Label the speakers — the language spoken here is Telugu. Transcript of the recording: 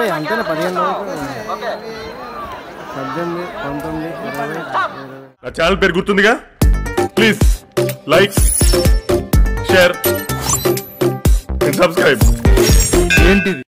Speaker 1: అయిపోయి అంతేనా పదిహేను రోజులు పద్దెనిమిది పంతొమ్మిది ఇరవై ఇరవై
Speaker 2: నా ఛానల్ పేరు గుర్తుందిగా please like share and subscribe
Speaker 3: ఏంటిది